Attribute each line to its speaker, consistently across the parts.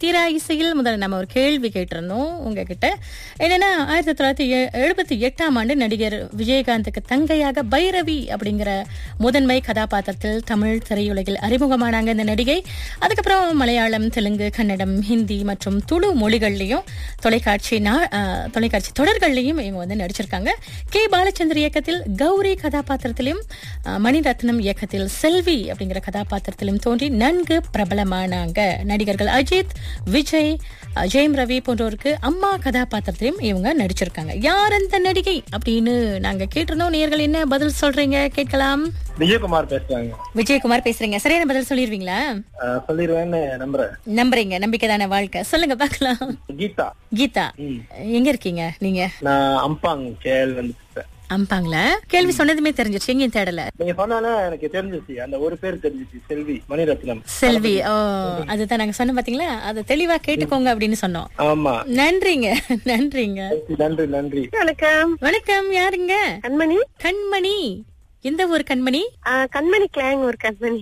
Speaker 1: தீரா இசையில் முதல்ல நம்ம ஒரு கேள்வி கேட்டிருந்தோம் உங்ககிட்ட என்னன்னா ஆயிரத்தி தொள்ளாயிரத்தி எழுபத்தி எட்டாம் ஆண்டு நடிகர் விஜயகாந்துக்கு தங்கையாக பைரவி அப்படிங்கிற முதன்மை கதாபாத்திரத்தில் தமிழ் திரையுலகில் அறிமுகமானாங்க இந்த நடிகை அதுக்கப்புறம் மலையாளம் தெலுங்கு கன்னடம் ஹிந்தி மற்றும் துளு மொழிகள்லையும் தொலைக்காட்சி நா- அஹ், தொலைக்காட்சி தொடர்கள்லையும் இவங்க வந்து நடிச்சிருக்காங்க கே பாலச்சந்தர் இயக்கத்தில் கௌரி கதாபாத்திரத்திலும் அஹ், மணிரத்னம் இயக்கத்தில் செல்வி அப்படிங்கிற கதாபாத்திரத்திலும் தோன்றி நன்கு பிரபலமானாங்க நடிகர்கள் அஜித் விஜய் அஹ், ஜெயம் ரவி போன்றோருக்கு அம்மா கதாபாத்திரத்திலும் இவங்க நடிச்சிருக்காங்க யார் அந்த நடிகை அப்படின்னு நாங்க கேட்டிருந்தோம் நேர்கள் என்ன பதில் சொல்றீங்க கேட்கலாம்
Speaker 2: விஜயகுமார் பேசுறாங்க
Speaker 1: விஜயகுமார் பேசுறீங்க சரியான பதில் சொல்லிருவீங்களா
Speaker 2: அஹ் சொல்லிருவேன்னு நம்புறேன்
Speaker 1: நம்புறீங்க நம்பிக்கைதான வாழ்க்கை சொல்லுங்க பார்க்கலாம்
Speaker 2: கீதா
Speaker 1: கீதா
Speaker 2: ம்.
Speaker 1: எங்க இருக்கீங்க நீங்க
Speaker 2: நான் அம்பாங் கேள் வந்து பேசுறேன்
Speaker 1: அம்பாங்களா கேள்வி சொன்னதுமே தெரிஞ்சிருச்சு எங்கேயும் தேடல
Speaker 2: நீங்க சொன்னாலே எனக்கு தெரிஞ்சிச்சு அந்த ஒரு பேர் தெரிஞ்சிச்சு செல்வி மணிரத்னம்
Speaker 1: செல்வி ஓ அதுதான் நாங்க சொன்னோம் பாத்தீங்களா அதை தெளிவா கேட்டுக்கோங்க அப்படின்னு சொன்னோம்
Speaker 2: ஆமா
Speaker 1: நன்றிங்க நன்றிங்க
Speaker 2: நன்றி நன்றி
Speaker 3: வணக்கம்
Speaker 1: வணக்கம் யாருங்க
Speaker 3: கண்மணி
Speaker 1: கண்மணி எந்த ஒரு கண்மணி
Speaker 3: ஆ, கண்மணி கிளாங் ஒரு கண்மணி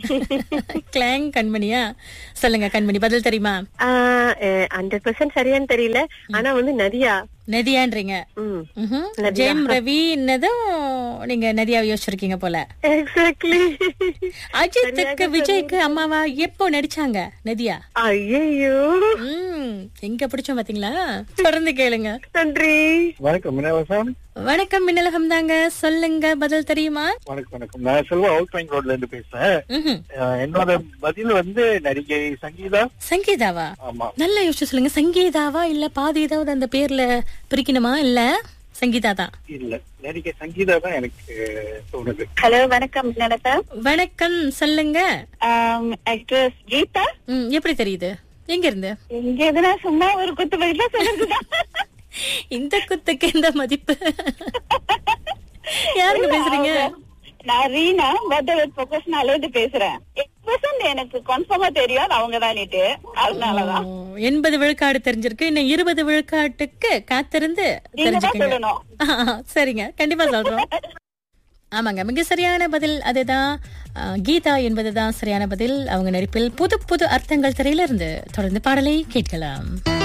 Speaker 1: கிளாங் கண்மணியா சொல்லுங்க கண்மணி பதில் தெரியுமா
Speaker 3: ஹண்ட்ரட் பெர்சென்ட் சரியான்னு தெரியல ஆனா வந்து நதியா
Speaker 1: நதியான்றீங்க
Speaker 3: ம்
Speaker 1: ம்ஹும்.
Speaker 3: நதியா.
Speaker 1: ஜெயம் ரவின்னதும் நீங்க நதியா யோசிச்சிருக்கீங்க போல
Speaker 3: எக்ஸாக்ட்லி
Speaker 1: அஜித்துக்கு விஜய்க்கு அம்மாவா எப்போ நடிச்சாங்க நதியா
Speaker 3: ஐயோ
Speaker 1: ம் எங்க பிடிச்சோம் பாத்தீங்களா தொடர்ந்து கேளுங்க
Speaker 3: நன்றி
Speaker 2: வணக்கம் மினவசம்
Speaker 1: வணக்கம் மின்னலகம் தாங்க சொல்லுங்க பதில் தெரியுமா
Speaker 2: வணக்கம் வணக்கம் நான் செல்வா அவுட் பாயிண்ட் ரோட்ல இருந்து பேசுறேன்
Speaker 1: ம்ஹும்.
Speaker 2: அஹ் என்னோட பதில் வந்து நடிகை சங்கீதா
Speaker 1: சங்கீதாவா
Speaker 2: ஆமா
Speaker 1: நல்லா யோசிச்சு சொல்லுங்க சங்கீதாவா இல்ல பாதி ஏதாவது அந்த பேர்ல பிரிக்கணுமா இல்ல சங்கீதா தான்
Speaker 2: இல்ல நடிகை சங்கீதா தான் எனக்கு தோணுது
Speaker 3: ஹலோ வணக்கம் நிலத்தா
Speaker 1: வணக்கம் சொல்லுங்க
Speaker 3: ஆக்ட்ரஸ் கீதா
Speaker 1: ம், எப்படி தெரியுது எங்க இருந்து
Speaker 3: எங்க எதுனா சும்மா ஒரு குத்து பதிலா சொல்லுங்க
Speaker 1: இந்த குத்துக்கு இந்த மதிப்பு யாருங்க பேசுறீங்க
Speaker 3: நான் ரீனா பத்தவத் ப்ரொஃபஷனல் இருந்து பேசுறேன் பெர்சன்ட் எனக்கு கன்ஃபார்மா தெரியும் அது அவங்க தானிட்டு அதனாலதான்
Speaker 1: ஓ, எண்பது விழுக்காடு தெரிஞ்சிருக்கு இன்னும் இருபது விழுக்காட்டுக்கு காத்திருந்து
Speaker 3: நீங்க தான்
Speaker 1: தெரிஞ்சுக்கங்க
Speaker 3: சொல்லணும்
Speaker 1: ஆ, சரிங்க கண்டிப்பா சொல்றோம் ஆமாங்க மிக சரியான பதில் அதுதான் ஆ, கீதா என்பதுதான் சரியான பதில் அவங்க நடிப்பில் புது புது அர்த்தங்கள் திரையிலிருந்து தொடர்ந்து பாடலை கேட்கலாம்